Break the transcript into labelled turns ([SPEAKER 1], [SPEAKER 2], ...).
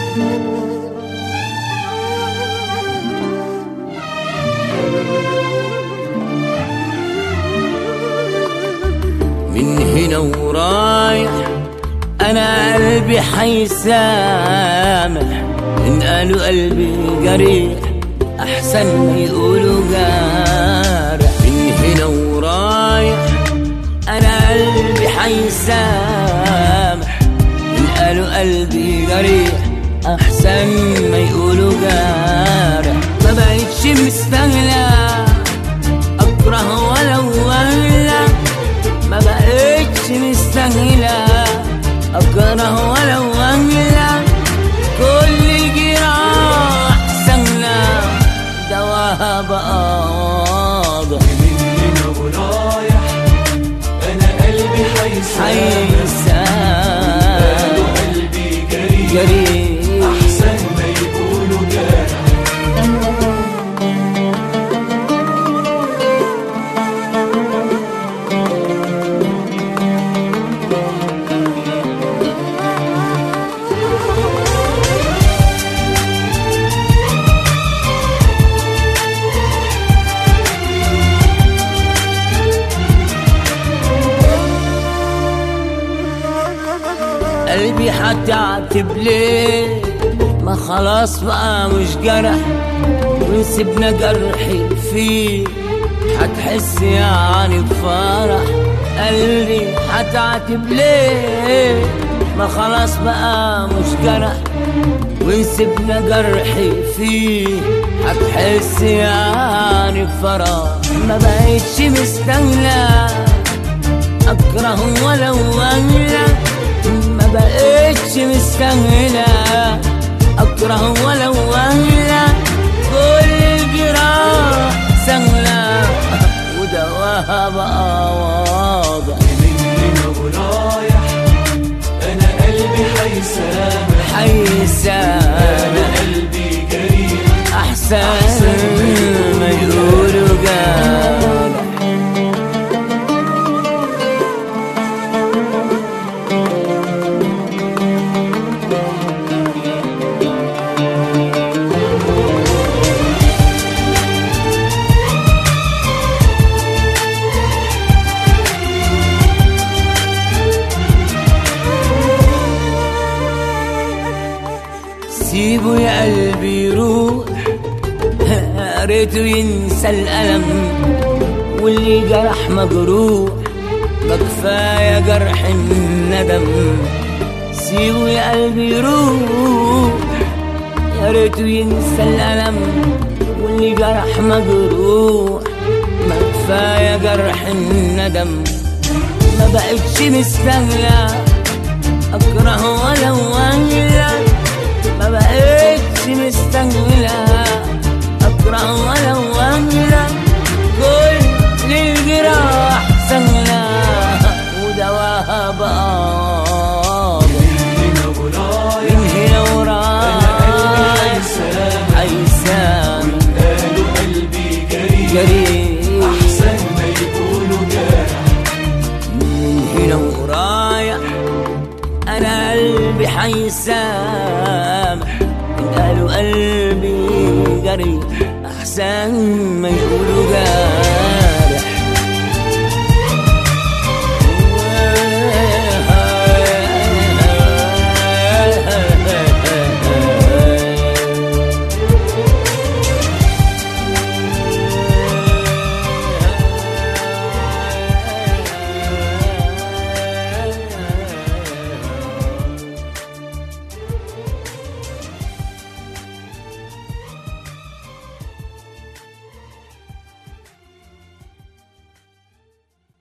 [SPEAKER 1] من هنا ورايح انا قلبي حيسامح ان قالوا قلبي جريح احسن ما يقولوا جارح من هنا ورايح انا قلبي حيسامح ان قالوا قلبي جريح احسن ما يقولوا جارح ما بقتش مستاهله اكره ولو ولا ما بقتش مستاهلة أكره ولو أهلا كل جراح سهلة دواها بقى واضح
[SPEAKER 2] من هنا ورايح انا قلبي حيسامح
[SPEAKER 1] حيسان
[SPEAKER 2] قلبي جريح
[SPEAKER 1] جريح
[SPEAKER 2] احسن ما يقولوا جارح
[SPEAKER 1] قلبي هتعتب ليه ما خلاص بقى مش جرح وسيبنا جرحي فيه هتحس يعني بفرح قلبي هتعتب ليه ما خلاص بقى مش جرح وسيبنا جرحي فيه هتحس يعني بفرح ما بقتش مستاهله اكره ولو اهلا ما بقتش مستاهله اكره ولو اهلا كل الجراح سهله ودواها بقى واضح
[SPEAKER 2] من هنا ورايح انا قلبي حيسامح
[SPEAKER 1] حيسان
[SPEAKER 2] انا قلبي جريح
[SPEAKER 1] احسن ما يقولوا جارح سيبه يا قلبي يروح يا ريته ينسى الألم واللي جرح مجروح ما كفاية جرح الندم سيبه يا قلبي يروح يا ريته ينسى الألم واللي جرح مجروح ما كفاية جرح الندم ما بقتش مستاهلة أكره ولو أهلا ما بقتش مستاهلة أكره ولو أهلا كل الجراح سهلة ودواها بقى
[SPEAKER 2] هنا ورايح
[SPEAKER 1] من هنا
[SPEAKER 2] انا
[SPEAKER 1] وراي
[SPEAKER 2] قلبي حيسامح
[SPEAKER 1] حيسان
[SPEAKER 2] قالوا قلبي جريح
[SPEAKER 1] جريح
[SPEAKER 2] احسن ما يقولوا جارح
[SPEAKER 1] من هنا ورايح انا قلبي حيسامح إن قالوا قلبي جريح احسن ما يقولوا